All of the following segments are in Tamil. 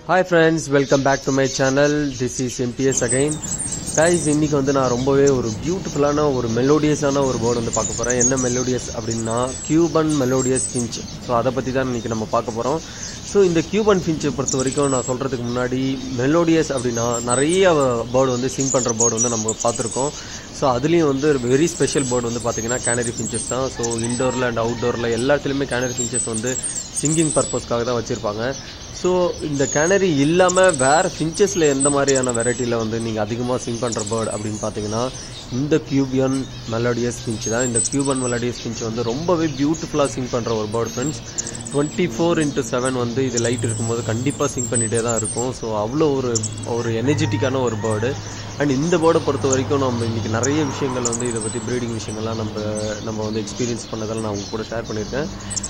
hi friends welcome back to my channel this is MBS again guys இன்னைக்கு வந்து நான் ரொம்பவே ஒரு பியூட்டிஃபுல்லான ஒரு மெலோடியஸான ஒரு போர்டு வந்து பார்க்க போகிறேன் என்ன மெலோடியஸ் அப்படின்னா கியூபன் மெலோடியஸ் ஃபின்ச் ஸோ அதை பற்றி தான் இன்னைக்கு நம்ம பார்க்க போகிறோம் ஸோ இந்த கியூபன் ஃபின்ச்சை பொறுத்த வரைக்கும் நான் சொல்கிறதுக்கு முன்னாடி மெலோடியஸ் அப்படின்னா நிறைய பேர்டு வந்து சிங் பண்ணுற பேர்டு வந்து நம்ம பார்த்துருக்கோம் ஸோ அதுலேயும் வந்து வெரி ஸ்பெஷல் பேர்டு வந்து பார்த்தீங்கன்னா கேனரி ஃபின்ச்சஸ் தான் ஸோ இண்டோரில் அண்ட் அவுட்டோரில் எல்லாத்துலேயுமே கேனரி ஃபின்ச்சஸ் வந்து சிங்கிங் பர்பஸ்க்காக தான் வச்சுருப்பாங்க ஸோ இந்த கேனரி இல்லாமல் வேறு ஃபின்ச்சஸில் எந்த மாதிரியான வெரைட்டியில் வந்து நீங்கள் அதிகமாக சிங் பண்ணுற பேர்ட் அப்படின்னு பார்த்தீங்கன்னா இந்த கியூபியன் மெலோடியஸ் ஃபின்ச் தான் இந்த கியூபன் மெலோடியஸ் ஃபின்ச் வந்து ரொம்பவே பியூட்டிஃபுல்லாக சிங் பண்ணுற ஒரு bird friends twenty four into seven வந்து இது லைட் இருக்கும்போது கண்டிப்பாக சிங் பண்ணிகிட்டே தான் இருக்கும் ஸோ அவ்வளோ ஒரு ஒரு எனர்ஜெட்டிக்கான ஒரு பேர்டு அண்ட் இந்த பேர்டை பொறுத்த வரைக்கும் நம்ம இன்றைக்கி நிறைய விஷயங்கள் வந்து இதை பற்றி ப்ரீடிங் விஷயங்கள்லாம் நம்ம நம்ம வந்து எக்ஸ்பீரியன்ஸ் பண்ணதெல்லாம் நான் உங்க கூட ஷேர் பண்ணியிருக்கேன்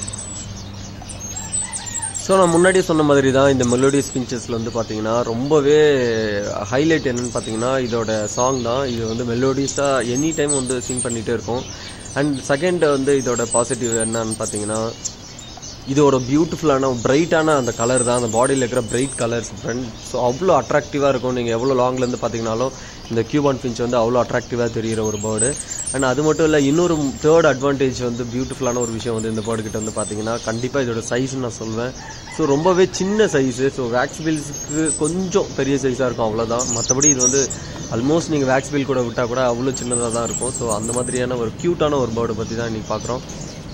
ஸோ நான் முன்னாடியே சொன்ன மாதிரி தான் இந்த மெலோடியஸ் பிஞ்சஸில் வந்து பார்த்தீங்கன்னா ரொம்பவே ஹைலைட் என்னன்னு பார்த்தீங்கன்னா இதோட சாங் தான் இது வந்து மெலோடிஸாக எனி டைம் வந்து சிங் பண்ணிகிட்டே இருக்கும் அண்ட் செகண்ட் வந்து இதோட பாசிட்டிவ் என்னன்னு பார்த்தீங்கன்னா இதோட பியூட்டிஃபுல்லான பிரைட்டான அந்த கலர் தான் அந்த பாடியில் இருக்கிற பிரைட் கலர்ஸ் ஃப்ரெண்ட் ஸோ அவ்வளோ அட்ராக்டிவாக இருக்கும் நீங்கள் எவ்வளோ லாங்லேருந்து பார்த்தீங்கனாலும் இந்த கியூபான் ஃபின்ச் வந்து அவ்வளோ அட்ராக்டிவாக தெரிகிற ஒரு பேர்டு அண்ட் அது மட்டும் இல்லை இன்னொரு தேர்ட் அட்வான்டேஜ் வந்து பியூட்டிஃபுல்லான ஒரு விஷயம் வந்து இந்த பேர்டு கிட்ட வந்து பார்த்தீங்கன்னா கண்டிப்பாக இதோட சைஸ்னு நான் சொல்வேன் ஸோ ரொம்பவே சின்ன சைஸு ஸோ வேக்ஸ் பில்ஸுக்கு கொஞ்சம் பெரிய சைஸாக இருக்கும் அவ்வளோதான் மற்றபடி இது வந்து ஆல்மோஸ்ட் நீங்கள் வேக்ஸ் பில் கூட விட்டால் கூட அவ்வளோ சின்னதாக தான் இருக்கும் ஸோ அந்த மாதிரியான ஒரு க்யூட்டான ஒரு பேர்டை பற்றி தான் இன்றைக்கி பார்க்குறோம்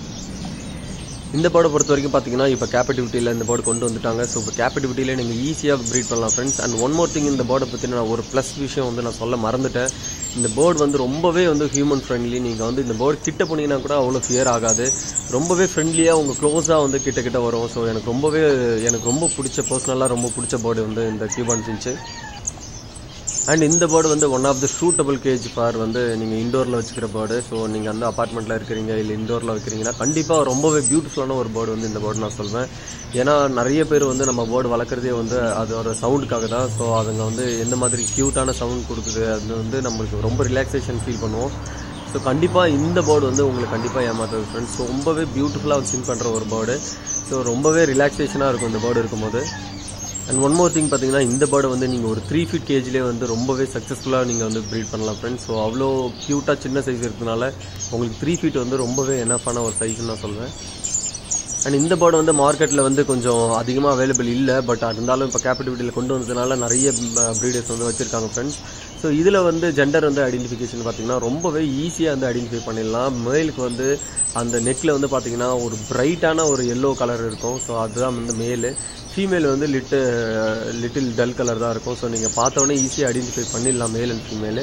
இந்த பேர்டை பொறுத்த வரைக்கும் பார்த்தீங்கன்னா இப்போ கேப்பட்டிவிட்டியில் இந்த பேர்டு கொண்டு வந்துட்டாங்க ஸோ இப்போ கேப்பட்டிவிட்டியில் நீங்கள் ஈஸியாக ப்ரீட் பண்ணலாம் friends and one more thing இந்த பேர்டை பற்றி நான் ஒரு ப்ளஸ் விஷயம் வந்து நான் சொல்ல மறந்துட்டேன் இந்த பேர்டு வந்து ரொம்பவே வந்து ஹியூமன் ஃப்ரெண்ட்லி நீங்கள் வந்து இந்த பேர்டு கிட்ட போனீங்கன்னா கூட அவ்வளோ ஃபியர் ஆகாது ரொம்பவே ஃப்ரெண்ட்லியாக உங்கள் க்ளோஸாக வந்து கிட்ட கிட்ட வரும் ஸோ எனக்கு ரொம்பவே எனக்கு ரொம்ப பிடிச்ச பர்சனலாக ரொம்ப பிடிச்ச பேர்டு வந்து இந்த கியூபான் ஃபின்ச்சு அண்ட் இந்த பேர்டு வந்து one of the suitable cage for வந்து நீங்கள் இண்டோரில் வச்சுக்கிற பேர்டு ஸோ நீங்கள் வந்து அப்பார்ட்மெண்ட்டில் இருக்கிறீங்க இல்லை இண்டோரில் வைக்கிறீங்கன்னா கண்டிப்பாக ரொம்பவே பியூட்டிஃபுல்லான ஒரு பேர்டு வந்து இந்த பேர்டு நான் சொல்வேன் ஏன்னா நிறைய பேர் வந்து நம்ம பேர்டு வளர்க்குறதே வந்து அதோட சவுண்டுக்காக தான் ஸோ அதுங்க வந்து எந்த மாதிரி க்யூட்டான சவுண்ட் கொடுக்குது அது வந்து நம்மளுக்கு ரொம்ப ரிலாக்ஸேஷன் ஃபீல் பண்ணுவோம் ஸோ கண்டிப்பாக இந்த பேர்டு வந்து உங்களுக்கு கண்டிப்பாக ஏமாத்துது ஃப்ரெண்ட்ஸ் ஸோ ரொம்பவே பியூட்டிஃபுல்லாக சிங் பண்ணுற ஒரு பேர்டு ஸோ ரொம்பவே ரிலாக்ஸேஷனாக இருக்கும் இந்த பேர்டு இருக்கும்போது அண்ட் ஒன் மோர் திங் பார்த்தீங்கன்னா இந்த பேர்டை வந்து நீங்கள் ஒரு த்ரீ ஃபீட் கேஜ்லேயே வந்து ரொம்பவே சக்ஸஸ்ஃபுல்லாக நீங்கள் வந்து ப்ரீட் பண்ணலாம் ஃப்ரெண்ட்ஸ் ஸோ அவ்வளோ க்யூட்டாக சின்ன சைஸ் இருக்கிறதுனால உங்களுக்கு த்ரீ ஃபீட் வந்து ரொம்பவே எனஃபான ஒரு சைஸ்னு நான் சொல்வேன் அண்ட் இந்த பேர்டு வந்து மார்க்கெட்டில் வந்து கொஞ்சம் அதிகமாக அவைலபிள் இல்லை பட் இருந்தாலும் இப்போ கேபிட்டிவிட்டியில் கொண்டு வந்ததுனால நிறைய ப்ரீடர்ஸ் வந்து வச்சுருக்காங்க ஃப்ரெண்ட்ஸ் ஸோ இதில் வந்து ஜெண்டர் வந்து ஐடென்டிஃபிகேஷன் பார்த்தீங்கன்னா ரொம்பவே ஈஸியாக வந்து ஐடென்டிஃபை பண்ணிடலாம் மேலுக்கு வந்து அந்த நெக்கில் வந்து பார்த்தீங்கன்னா ஒரு பிரைட்டான ஒரு எல்லோ கலர் இருக்கும் ஸோ அதுதான் வந்து மேலு ஃபீமேல் வந்து லிட்டு லிட்டில் டல் கலர் தான் இருக்கும் ஸோ நீங்கள் பார்த்தோன்னே ஈஸியாக ஐடென்டிஃபை பண்ணிடலாம் மேல் அண்ட் ஃபீமேலு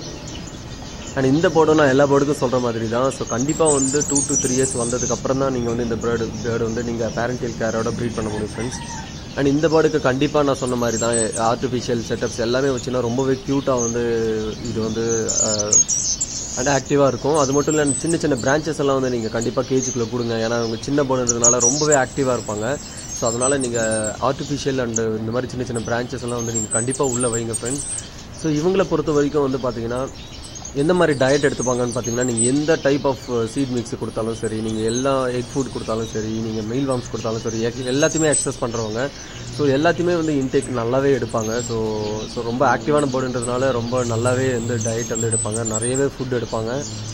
அண்ட் இந்த போர்டும் நான் எல்லா போர்டுக்கும் சொல்கிற மாதிரி தான் ஸோ கண்டிப்பாக வந்து டூ டு த்ரீ இயர்ஸ் வந்ததுக்கு அப்புறம் தான் நீங்கள் வந்து இந்த பேர்டு பேர்டு வந்து நீங்கள் பேரண்டியல் கேரோட ப்ரீட் பண்ண முடியும் ஃப்ரெண்ட்ஸ் அண்ட் இந்த பேர்டுக்கு கண்டிப்பாக நான் சொன்ன மாதிரி தான் ஆர்டிஃபிஷியல் செட்டப்ஸ் எல்லாமே வச்சுன்னா ரொம்பவே க்யூட்டாக வந்து இது வந்து அண்ட் ஆக்டிவாக இருக்கும் அது மட்டும் இல்லை சின்ன சின்ன பிரான்ச்சஸ் எல்லாம் வந்து நீங்கள் கண்டிப்பாக கேஜுக்குள்ளே கொடுங்க ஏன்னா அவங்க சின்ன போனதுனால ரொம்பவே ஆக்டிவாக இருப்பாங்க ஸோ அதனால் நீங்கள் ஆர்டிஃபிஷியல் அண்டு இந்த மாதிரி சின்ன சின்ன பிரான்ச்சஸ் எல்லாம் வந்து நீங்கள் கண்டிப்பாக உள்ளே வைங்க ஃப்ரெண்ட்ஸ் ஸோ இவங்களை பொறுத்த வரைக்கும் வந்து பார்த்தீங்கன்னா எந்த மாதிரி டயட் எடுத்துப்பாங்கன்னு பார்த்தீங்கன்னா நீங்கள் எந்த டைப் ஆஃப் சீட் மிக்ஸ் கொடுத்தாலும் சரி நீங்கள் எல்லா எக் ஃபுட் கொடுத்தாலும் சரி நீங்கள் மெயில் வார்ம்ஸ் கொடுத்தாலும் சரி எல்லாத்தையுமே அக்சஸ் பண்ணுறவங்க ஸோ எல்லாத்தையுமே வந்து இன்டேக் நல்லாவே எடுப்பாங்க ஸோ ஸோ ரொம்ப ஆக்டிவான போர்டுன்றதுனால ரொம்ப நல்லாவே வந்து டயட் வந்து எடுப்பாங்க நிறையவே ஃபுட் எடுப்பாங்க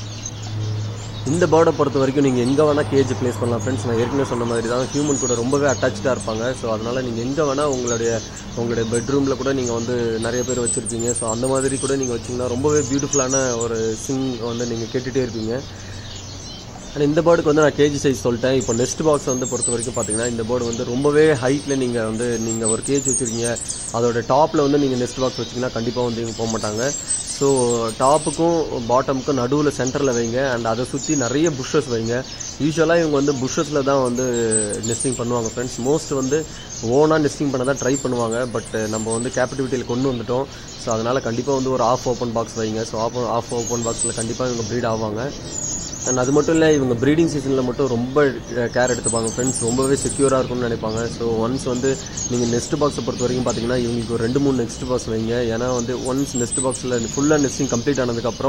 இந்த பேர்டை பொறுத்த வரைக்கும் நீங்கள் எங்கே வேணால் கேஜ் ப்ளேஸ் பண்ணலாம் ஃப்ரெண்ட்ஸ் நான் ஏற்கனவே சொன்ன மாதிரி தான் ஹியூமன் கூட ரொம்பவே அட்டாச்சாக இருப்பாங்க ஸோ அதனால் நீங்கள் எங்கே வேணால் உங்களுடைய உங்களுடைய பெட்ரூமில் கூட நீங்கள் வந்து நிறைய பேர் வச்சுருப்பீங்க ஸோ அந்த மாதிரி கூட நீங்கள் வச்சிங்கன்னா ரொம்பவே பியூட்டிஃபுல்லான ஒரு சிங் வந்து நீங்கள் கேட்டுகிட்டே இருப்பீங்க அண்ட் இந்த பேர்டுக்கு வந்து நான் கேஜி சைஸ் சொல்லிட்டேன் இப்போ நெக்ஸ்ட் பாக்ஸ் வந்து பொறுத்த வரைக்கும் பார்த்தீங்கன்னா இந்த பேர்டு வந்து ரொம்பவே ஹைட்டில் நீங்கள் வந்து நீங்கள் ஒரு கேஜ் வச்சுருக்கீங்க அதோட டாப்பில் வந்து நீங்கள் நெக்ஸ்ட் பாக்ஸ் வச்சிங்கன்னா கண்டிப்பாக வந்து இவங்க போக மாட்டாங்க ஸோ டாப்புக்கும் பாட்டமுக்கும் நடுவில் சென்டரில் வைங்க அண்ட் அதை சுற்றி நிறைய புஷ்ஷஸ் வைங்க யூஸ்வலாக இவங்க வந்து புஷ்ஷஸில் தான் வந்து நெஸ்டிங் பண்ணுவாங்க ஃப்ரெண்ட்ஸ் மோஸ்ட் வந்து ஓனாக நெஸ்டிங் பண்ண தான் ட்ரை பண்ணுவாங்க பட் நம்ம வந்து கேபிட்டிவிட்டியில் கொண்டு வந்துட்டோம் ஸோ அதனால் கண்டிப்பாக வந்து ஒரு ஆஃப் ஓப்பன் பாக்ஸ் வைங்க ஸோ ஆஃப் ஆஃப் ஓப்பன் பாக்ஸில் கண்டிப்பாக இவங்க ப்ரீட் ஆவாங்க அண்ட் அது மட்டும் இல்லை இவங்க ப்ரீடிங் சீசனில் மட்டும் ரொம்ப கேர் எடுத்துப்பாங்க ஃப்ரெண்ட்ஸ் ரொம்பவே செக்யூராக இருக்கும்னு நினைப்பாங்க ஸோ ஒன்ஸ் வந்து நீங்கள் நெக்ஸ்ட் பாக்ஸை பொறுத்த வரைக்கும் பார்த்தீங்கன்னா இவங்களுக்கு ஒரு ரெண்டு மூணு நெக்ஸ்ட் பாக்ஸ் வைங்க ஏன்னா வந்து ஒன்ஸ் நெக்ஸ்ட் பாக்ஸில் ஃபுல்லாக நெஸ்டிங் கம்ப்ளீட் ஆனதுக்கப்புறம்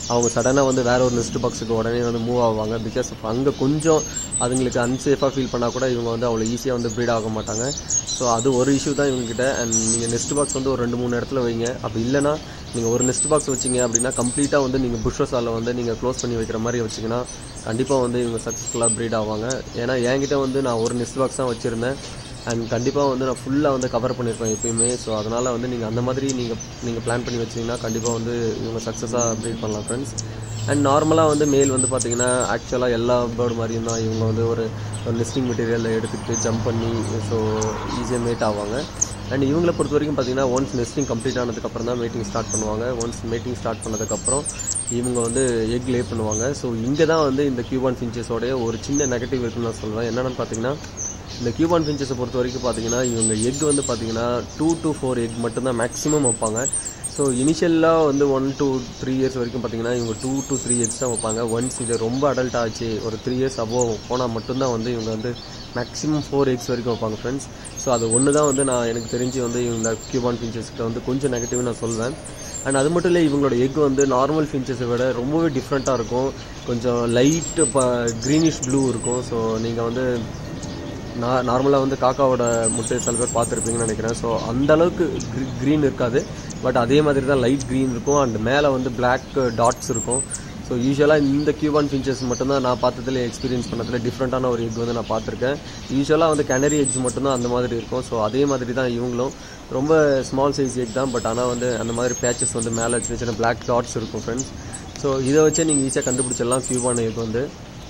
அவங்க சடனாக வந்து வேற ஒரு நெஸ்ட் பாக்ஸுக்கு உடனே வந்து மூவ் ஆவாங்க பிகாஸ் அங்கே கொஞ்சம் அதுங்களுக்கு அன்சேஃபாக ஃபீல் பண்ணால் கூட இவங்க வந்து அவ்வளோ ஈஸியாக வந்து ப்ரீட் ஆக மாட்டாங்க ஸோ அது ஒரு இஷ்யூ தான் இவங்ககிட்ட அண்ட் நீங்கள் நெஸ்ட் பாக்ஸ் வந்து ஒரு ரெண்டு மூணு இடத்துல வைங்க அப்படி இல்லைனா நீங்கள் ஒரு நெஸ்ட் பாக்ஸ் வச்சிங்க அப்படின்னா கம்ப்ளீட்டாக வந்து நீங்கள் புஷ்வஸால் வந்து நீங்கள் க்ளோஸ் பண்ணி வைக்கிற மாதிரி வச்சிங்கன்னா கண்டிப்பாக வந்து இவங்க சக்ஸஸ்ஃபுல்லாக ப்ரீட் ஆவாங்க ஏன்னா என்கிட்ட வந்து நான் ஒரு நெஸ்ட் பாக்ஸ் தான் வச்சுருந்தேன் அண்ட் கண்டிப்பாக வந்து நான் ஃபுல்லாக வந்து கவர் பண்ணியிருப்பேன் எப்பயுமே ஸோ அதனால் வந்து நீங்கள் அந்த மாதிரி நீங்கள் நீங்கள் பிளான் பண்ணி வச்சிங்கன்னா கண்டிப்பாக வந்து இவங்க சக்ஸஸாக ப்ரீட் பண்ணலாம் ஃப்ரெண்ட்ஸ் அண்ட் நார்மலாக வந்து மேல் வந்து பார்த்தீங்கன்னா ஆக்சுவலாக எல்லா பேர்டு மாதிரியும் தான் இவங்க வந்து ஒரு ஒரு நெஸ்டிங் மெட்டீரியல் எடுத்துக்கிட்டு ஜம்ப் பண்ணி ஸோ ஈஸியாக மேட் ஆவாங்க அண்ட் இவங்கள பொறுத்த வரைக்கும் பார்த்தீங்கன்னா ஒன்ஸ் நெஸ்டிங் கம்ப்ளீட் ஆனதுக்கப்புறம் தான் மீட்டிங் ஸ்டார்ட் பண்ணுவாங்க ஒன்ஸ் மீட்டிங் ஸ்டார்ட் பண்ணதுக்கப்புறம் இவங்க வந்து எக் லே பண்ணுவாங்க ஸோ இங்கே தான் வந்து இந்த கியூபான் ஃபின்ச்சஸோடைய ஒரு சின்ன நெகட்டிவ் இருக்குன்னு நான் சொல்வேன் என்னென்னு பார்த்தீங்கன்னா இந்த கியூபான் ஃபின்ச்சஸை பொறுத்த வரைக்கும் பார்த்தீங்கன்னா இவங்க எக் வந்து பார்த்தீங்கன்னா டூ டு ஃபோர் எக் மட்டும்தான் மேக்ஸிமம் வைப்பாங்க ஸோ இனிஷியலாக வந்து ஒன் to த்ரீ இயர்ஸ் வரைக்கும் பார்த்தீங்கன்னா இவங்க டூ to த்ரீ எக்ஸ் தான் வைப்பாங்க ஒன்ஸ் இது ரொம்ப அடல்ட் ஆச்சு ஒரு த்ரீ இயர்ஸ் அபோவ் போனால் மட்டும்தான் வந்து இவங்க வந்து மேக்ஸிமம் ஃபோர் எக்ஸ் வரைக்கும் வைப்பாங்க ஃப்ரெண்ட்ஸ் ஸோ அது ஒன்று தான் வந்து நான் எனக்கு தெரிஞ்சு வந்து இவங்க கியூபான் ஃபின்ச்சஸ்கிட்ட வந்து கொஞ்சம் நெகட்டிவ் நான் சொல்வேன் அண்ட் அது மட்டும் இல்லை இவங்களோட எக் வந்து நார்மல் ஃபின்ச்சஸை விட ரொம்பவே டிஃப்ரெண்ட்டாக இருக்கும் கொஞ்சம் லைட்டு க்ரீனிஷ் ப்ளூ இருக்கும் ஸோ நீங்கள் வந்து நான் நார்மலாக வந்து காக்காவோட முட்டை சில பேர் பார்த்துருப்பீங்கன்னு நினைக்கிறேன் ஸோ அந்த அளவுக்கு க்ரீன் இருக்காது பட் அதே மாதிரி தான் லைட் க்ரீன் இருக்கும் அண்ட் மேலே வந்து Black டாட்ஸ் இருக்கும் ஸோ யூஸ்வலாக இந்த கியூபான் ஃபின்ச்சஸ் மட்டும்தான் நான் பார்த்ததுல எக்ஸ்பீரியன்ஸ் பண்ணதில் டிஃப்ரெண்ட்டான ஒரு எக் வந்து நான் பார்த்துருக்கேன் யூஸ்வலாக வந்து கேனரி எக்ஸ் மட்டும்தான் அந்த மாதிரி இருக்கும் ஸோ அதே மாதிரி தான் இவங்களும் ரொம்ப ஸ்மால் சைஸ் எக் தான் பட் ஆனால் வந்து அந்த மாதிரி பேச்சஸ் வந்து மேலே சின்ன சின்ன Black டாட்ஸ் இருக்கும் ஃப்ரெண்ட்ஸ் ஸோ இதை வச்சே நீங்கள் ஈஸியாக கண்டுபிடிச்சிடலாம் கியூபான் எக் வந்து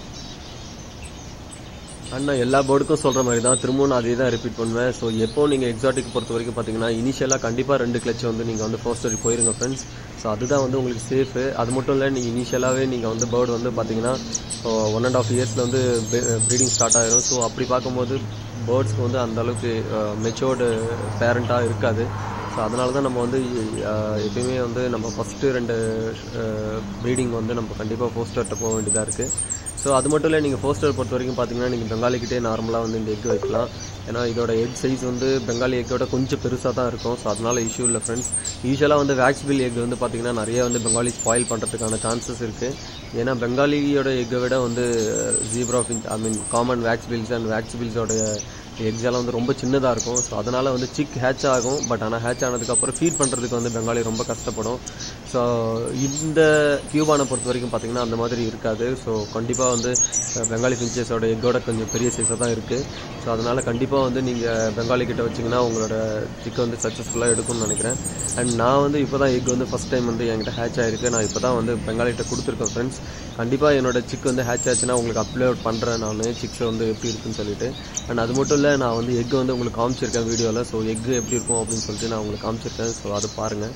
அண்ணா எல்லா போர்டுக்கும் சொல்கிற மாதிரி தான் திரும்பவும் நான் அதே தான் ரிப்பீட் பண்ணுவேன் ஸோ எப்போ நீங்கள் எக்ஸாட்டிக் பொறுத்த வரைக்கும் பார்த்தீங்கன்னா இனிஷியலாக கண்டிப்பாக ரெண்டு கிளச் வந்து நீங்கள் வந்து ஃபர்ஸ்ட் வரைக்கும் போயிருங்க ஃப்ரெண்ட்ஸ் ஸோ அதுதான் வந்து உங்களுக்கு சேஃபு அது மட்டும் இல்லை நீங்கள் இனிஷியலாகவே நீங்கள் வந்து பேர்டு வந்து பார்த்தீங்கன்னா ஒன் அண்ட் ஆஃப் இயர்ஸில் வந்து ப்ரீடிங் ஸ்டார்ட் ஆயிரும் ஸோ அப்படி பார்க்கும்போது பேர்ட்ஸ்க்கு வந்து அந்த அளவுக்கு மெச்சோர்டு பேரண்ட்டாக இருக்காது ஸோ அதனால தான் நம்ம வந்து அஹ், எப்பயுமே வந்து நம்ம ஃபஸ்ட்டு ரெண்டு ப்ரீடிங் வந்து நம்ம கண்டிப்பாக போஸ்டர்கிட்ட போக வேண்டியதாக இருக்குது ஸோ அது மட்டும் இல்லை நீங்கள் போஸ்டர் பொறுத்த வரைக்கும் பார்த்தீங்கன்னா நீங்கள் பெங்காலிக்கிட்டே நார்மலாக வந்து இந்த எக் வைக்கலாம் ஏன்னா இதோட எக் சைஸ் வந்து பெங்காலி எக்கோட கொஞ்சம் பெருசாக தான் இருக்கும் ஸோ அதனால இஷ்யூ இல்லை ஃப்ரெண்ட்ஸ் யூஸ்வலாக வந்து வேக்ஸ் பில் எக் வந்து பார்த்தீங்கன்னா நிறைய வந்து பெங்காலி ஸ்பாயில் பண்ணுறதுக்கான சான்சஸ் இருக்குது ஏன்னா பெங்காலியோட எக்கை விட வந்து zebra finch I mean common waxbills and வேக்ஸ் பில்ஸோடைய எக்ஸ் எல்லாம் வந்து ரொம்ப சின்னதாக இருக்கும் ஸோ அதனால் வந்து சிக் ஹேட்ச் ஆகும் பட் ஆனால் ஹேட்ச் ஆனதுக்கப்புறம் ஃபீட் பண்ணுறதுக்கு வந்து பெங்காலி ரொம்ப கஷ்டப்படும் ஸோ இந்த கியூபானை பொறுத்த வரைக்கும் பார்த்தீங்கன்னா அந்த மாதிரி இருக்காது ஸோ கண்டிப்பாக வந்து அஹ், பெங்காலி ஃபின்ச்சஸோட எக்கோட கொஞ்சம் பெரிய சைஸாக தான் இருக்குது ஸோ அதனால் கண்டிப்பாக வந்து நீங்கள் பெங்காலி கிட்ட வச்சிங்கன்னா உங்களோட சிக்கை வந்து சக்ஸஸ்ஃபுல்லாக எடுக்கும்னு நினைக்கிறேன் அண்ட் நான் வந்து இப்போ தான் எக் வந்து ஃபஸ்ட் டைம் வந்து என்கிட்ட ஹேட்ச் ஆயிருக்கு நான் இப்போ தான் வந்து பெங்காலிகிட்ட கொடுத்துருக்கேன் ஃப்ரெண்ட்ஸ் கண்டிப்பாக என்னோட சிக் வந்து ஹேட்ச் ஆச்சுன்னா உங்களுக்கு அப்லோட் பண்ணுறேன் நான் சிக்ஸ் வந்து எப்படி இருக்குன்னு சொல்லிட்டு அண்ட் அது மட்டும் இல்லை நான் வந்து எக் வந்து உங்களுக்கு காமிச்சிருக்கேன் வீடியோவில் ஸோ எக் எப்படி இருக்கும் அப்படின்னு சொல்லிட்டு நான் உங்களுக்கு காமிச்சிருக்கேன் ஸோ அதை பாருங்கள்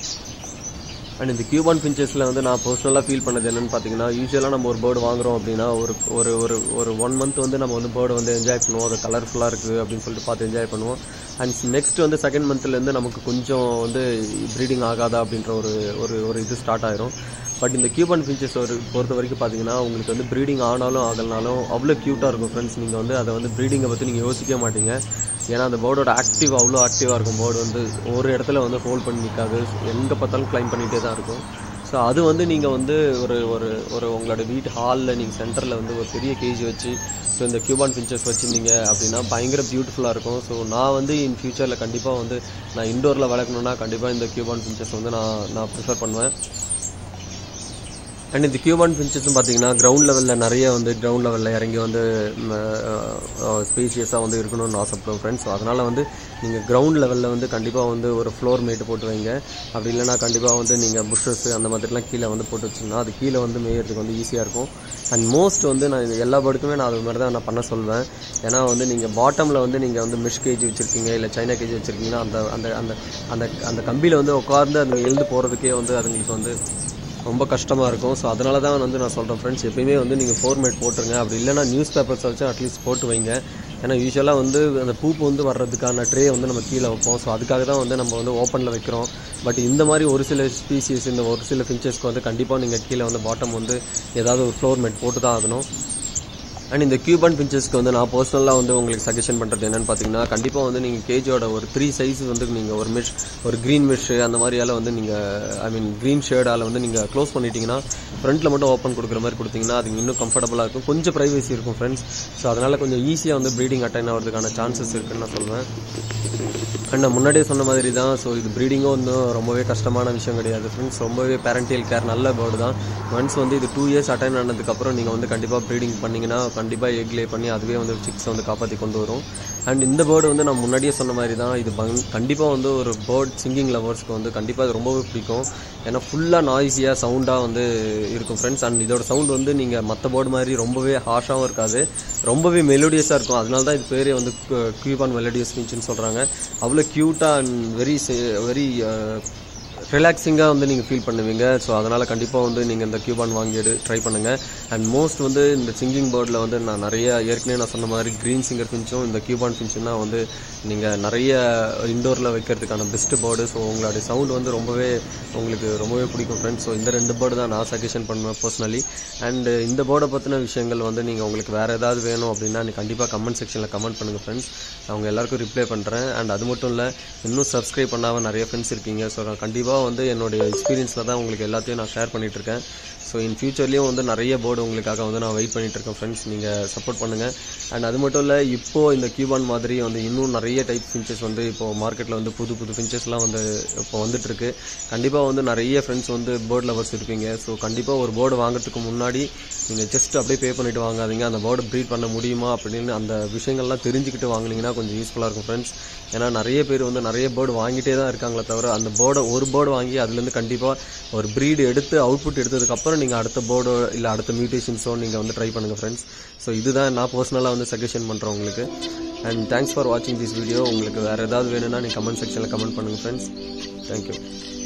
அண்ட் இந்த கியூபான் பிஞ்சஸில் வந்து நான் பர்சனலாக ஃபீல் பண்ணது என்னன்னு பார்த்தீங்கன்னா யூஸ்வலாக நம்ம ஒரு பேர்டு வாங்குறோம் அப்படின்னா ஒரு ஒரு ஒரு ஒரு ஒன் மந்த் வந்து நம்ம வந்து பேர்டு வந்து என்ஜாய் பண்ணுவோம் அது கலர்ஃபுல்லாக இருக்குது அப்படின்னு சொல்லிட்டு பார்த்து என்ஜாய் பண்ணுவோம் அண்ட் நெக்ஸ்ட் வந்து செகண்ட் மந்த்லேருந்து நமக்கு கொஞ்சம் வந்து ப்ரீடிங் ஆகாதா அப்படின்ற ஒரு ஒரு ஒரு இது ஸ்டார்ட் ஆயிரும் பட் இந்த கியூபன் ஃபின்ச்சஸ் ஒரு பொறுத்த வரைக்கும் பார்த்தீங்கன்னா உங்களுக்கு வந்து ப்ரீடிங் ஆனாலும் ஆகலனாலும் அவ்வளோ க்யூட்டாக இருக்கும் ஃப்ரெண்ட்ஸ் நீங்கள் வந்து அதை வந்து ப்ரீடிங்கை பற்றி நீங்கள் யோசிக்க மாட்டீங்க ஏன்னா அந்த பேர்டோட ஆக்டிவ் அவ்வளோ ஆக்டிவாக இருக்கும் பேர்டு வந்து ஒரு இடத்துல வந்து ஹோல்ட் பண்ணி நிற்காது எங்கே பார்த்தாலும் கிளைம் பண்ணிகிட்டே தான் இருக்கும் ஸோ அது வந்து நீங்கள் வந்து ஒரு ஒரு ஒரு உங்களோட வீட்டு ஹாலில் நீங்கள் சென்டரில் வந்து ஒரு பெரிய கேஜ் வச்சு ஸோ இந்த கியூபான் ஃபின்ச்சஸ் வச்சுருந்தீங்க அப்படின்னா பயங்கர பியூட்டிஃபுல்லாக இருக்கும் ஸோ நான் வந்து இன் ஃபியூச்சரில் கண்டிப்பாக வந்து நான் இண்டோரில் வளர்க்கணுன்னா கண்டிப்பாக இந்த கியூபான் ஃபின்ச்சஸ் வந்து நான் நான் ப்ரிஃபர் பண்ணுவேன் அண்ட் இந்த கியூபான் பிஞ்சஸும் பார்த்தீங்கன்னா கிரவுண்ட் லெவலில் நிறைய வந்து கிரவுண்ட் லெவலில் இறங்கி வந்து ஸ்பேசியஸாக வந்து இருக்கணும்னு ஆசைப்படுவோம் ஃப்ரெண்ட்ஸ் ஸோ அதனால் வந்து நீங்கள் கிரவுண்ட் லெவலில் வந்து கண்டிப்பாக வந்து ஒரு ஃப்ளோர் மேட்டு போட்டு வைங்க அப்படி இல்லைனா கண்டிப்பாக வந்து நீங்கள் புஷ்ஷஸ் அந்த மாதிரிலாம் கீழே வந்து போட்டு வச்சிங்கன்னா அது கீழே வந்து மேயறதுக்கு வந்து ஈஸியாக இருக்கும் அண்ட் மோஸ்ட் வந்து நான் இது எல்லா பேர்டுக்குமே நான் அது மாதிரி தான் நான் பண்ண சொல்வேன் ஏன்னா வந்து நீங்கள் பாட்டமில் வந்து நீங்கள் வந்து மிஷ் கேஜ் வச்சுருக்கீங்க இல்லை சைனா கேஜ் வச்சுருக்கீங்கன்னா அந்த அந்த அந்த அந்த அந்த கம்பியில் வந்து உட்கார்ந்து அதுங்க எழுந்து போகிறதுக்கே வந்து அதுங்களுக்கு வந்து ரொம்ப கஷ்டமாக இருக்கும் ஸோ அதனால தான் வந்து நான் சொல்கிறேன் ஃப்ரெண்ட்ஸ் எப்பயுமே வந்து நீங்கள் ஃபோர்மேட் போட்டுருங்க அப்படி இல்லைனா நியூஸ் பேப்பர்ஸ் வச்சு அட்லீஸ்ட் போட்டு வைங்க ஏன்னா யூஸ்வலாக வந்து அந்த பூப்பு வந்து வர்றதுக்கான ட்ரே வந்து நம்ம கீழே வைப்போம் ஸோ அதுக்காக தான் வந்து நம்ம வந்து ஓப்பனில் வைக்கிறோம் பட் இந்த மாதிரி ஒரு சில ஸ்பீசிஸ் இந்த ஒரு சில ஃபின்ச்சஸ்க்கு வந்து கண்டிப்பாக நீங்கள் கீழே வந்து பாட்டம் வந்து ஏதாவது ஒரு ஃப்ளோர் மேட் போட்டு தான் ஆகணும் அண்ட் இந்த கியூபான் பிஞ்சஸ்க்கு வந்து நான் பர்சனலாக வந்து உங்களுக்கு சஜஷன் பண்ணுறது என்னன்னு பார்த்தீங்கன்னா கண்டிப்பாக வந்து நீங்கள் கேஜோட ஒரு த்ரீ சைஸ் வந்து நீங்கள் ஒரு மெஷ் ஒரு க்ரீன் மெஷ் அந்த மாதிரியால வந்து நீங்கள் ஐ மீன் க்ரீன் ஷேடால் வந்து நீங்கள் க்ளோஸ் பண்ணிட்டீங்கன்னா ஃப்ரண்ட்டில் மட்டும் ஓப்பன் கொடுக்குற மாதிரி கொடுத்தீங்கன்னா அது இன்னும் கம்ஃபர்டபுளாக இருக்கும் கொஞ்சம் ப்ரைவசி இருக்கும் ஃப்ரெண்ட்ஸ் ஸோ அதனால் கொஞ்சம் ஈஸியாக வந்து ப்ரீடிங் அட்டைன் ஆகிறதுக்கான சான்சஸ் இருக்குன்னு நான் சொல்லுவேன் அண்ட் நான் முன்னாடியே சொன்ன மாதிரி தான் ஸோ இது ப்ரீடிங்கும் வந்து ரொம்பவே கஷ்டமான விஷயம் கிடையாது ஃப்ரெண்ட்ஸ் ரொம்பவே பேரண்டியல் கேர் நல்ல பேர்டு தான் ஒன்ஸ் வந்து இது டூ இயர்ஸ் அட்டைன் ஆனதுக்கப்புறம் நீங்கள் வந்து கண்டிப்பாக ப்ரீடிங் பண்ணிங்கன்னா கண்டிப்பாக எக் லே பண்ணி அதுவே வந்து சிக்ஸ் வந்து காப்பாற்றி கொண்டு வரும் அண்ட் இந்த பேர்டு வந்து நான் முன்னாடியே சொன்ன மாதிரி தான் இது கண்டிப்பாக வந்து ஒரு பேர்ட் சிங்கிங் லவர்ஸ்க்கு வந்து கண்டிப்பாக அது ரொம்பவே பிடிக்கும் ஏன்னா ஃபுல்லாக நாய்ஸியாக சவுண்டாக வந்து இருக்கும் ஃப்ரெண்ட்ஸ் அண்ட் இதோட சவுண்ட் வந்து நீங்கள் மற்ற போர்டு மாதிரி ரொம்பவே ஹார்ஷாகவும் இருக்காது ரொம்பவே மெலோடியஸாக இருக்கும் அதனால தான் இது பேரே வந்து கியூபான் மெலோடியஸ் பீச்சுன்னு சொல்கிறாங்க அவ்வளோ க்யூட்டாக அண்ட் வெரி வெரி ரிலாக்ஸிங்காக வந்து நீங்கள் ஃபீல் பண்ணுவீங்க ஸோ அதனால் கண்டிப்பாக வந்து நீங்கள் இந்த கியூபான் வாங்கி எடு ட்ரை பண்ணுங்கள் அண்ட் மோஸ்ட் வந்து இந்த சிங்கிங் பேர்டில் வந்து நான் நிறைய ஏற்கனவே நான் சொன்ன மாதிரி க்ரீன் சிங்கர் ஃபின்ச்சும் இந்த கியூபான் ஃபின்ச்சும் தான் வந்து நீங்கள் நிறைய இண்டோரில் வைக்கிறதுக்கான பெஸ்ட் பேர்டு ஸோ உங்களுடைய சவுண்ட் வந்து ரொம்பவே உங்களுக்கு ரொம்பவே பிடிக்கும் ஃப்ரெண்ட்ஸ் ஸோ இந்த ரெண்டு பேர்டு தான் நான் சஜஷன் பண்ணுவேன் பர்சனலி அண்ட் இந்த பேர்டை பற்றின விஷயங்கள் வந்து நீங்கள் உங்களுக்கு வேறு ஏதாவது வேணும் அப்படின்னா நீ கண்டிப்பாக கமெண்ட் செக்ஷனில் கமெண்ட் பண்ணுங்கள் ஃப்ரெண்ட்ஸ் அவங்க எல்லாருக்கும் ரிப்ளை பண்ணுறேன் அண்ட் அது மட்டும் இல்லை இன்னும் சப்ஸ்கிரைப் பண்ணாமல் நிறைய ஃப்ரெண்ட்ஸ் இருக்கீங்க ஸோ நான் கண்டிப்பாக வந்து என்னுடைய எக்ஸ்பீரியன்ஸில் தான் உங்களுக்கு எல்லாத்தையும் நான் ஷேர் பண்ணிட்டு இருக்கேன் ஸோ இன் ஃபியூச்சர்லேயும் வந்து நிறைய போர்டு உங்களுக்காக வந்து நான் வெயிட் பண்ணிட்டு இருக்கேன் ஃப்ரெண்ட்ஸ் நீங்கள் சப்போர்ட் பண்ணுங்கள் அண்ட் அது மட்டும் இல்லை இப்போது இந்த கியூபான் மாதிரி வந்து இன்னும் நிறைய டைப் ஃபின்ச்சஸ் வந்து இப்போ மார்க்கெட்டில் வந்து புது புது ஃபின்ச்சஸ்லாம் வந்து இப்போ வந்துட்டு இருக்கு கண்டிப்பாக வந்து நிறைய ஃப்ரெண்ட்ஸ் வந்து பேர்ட் லவர்ஸ் இருப்பீங்க ஸோ கண்டிப்பாக ஒரு போர்டு வாங்குறதுக்கு முன்னாடி நீங்கள் ஜஸ்ட் அப்படியே பே பண்ணிட்டு வாங்காதீங்க அந்த போர்டு ப்ரீட் பண்ண முடியுமா அப்படின்னு அந்த விஷயங்கள்லாம் தெரிஞ்சுக்கிட்டு வாங்கினீங்கன்னா கொஞ்சம் யூஸ்ஃபுல்லாக இருக்கும் ஃப்ரெண்ட்ஸ் ஏன்னா நிறைய பேர் வந்து நிறைய பேர்டு வாங்கிட்டே தான் இருக்காங்களே தவிர அந்த போர்டை ஒரு போர்டு வாங்கி அதுலேருந்து கண்டிப்பாக ஒரு ப்ரீடு எடுத்து அவுட்புட் எடுத்ததுக்கப்புறம் நீங்கள் அடுத்த போர்டோ இல்லை அடுத்த மியூட்டேஷன்ஸோ நீங்கள் வந்து ட்ரை பண்ணுங்கள் ஃப்ரெண்ட்ஸ் ஸோ இதுதான் நான் பர்சனலாக வந்து சஜஷன் பண்ணுறேன் உங்களுக்கு அண்ட் தேங்க்ஸ் ஃபார் வாட்சிங் திஸ் வீடியோ உங்களுக்கு வேறு ஏதாவது வேணும்னா நீங்கள் கமெண்ட் செக்ஷனில் கமெண்ட் பண்ணுங்கள் ஃப்ரெண்ட்ஸ் தேங்க்யூ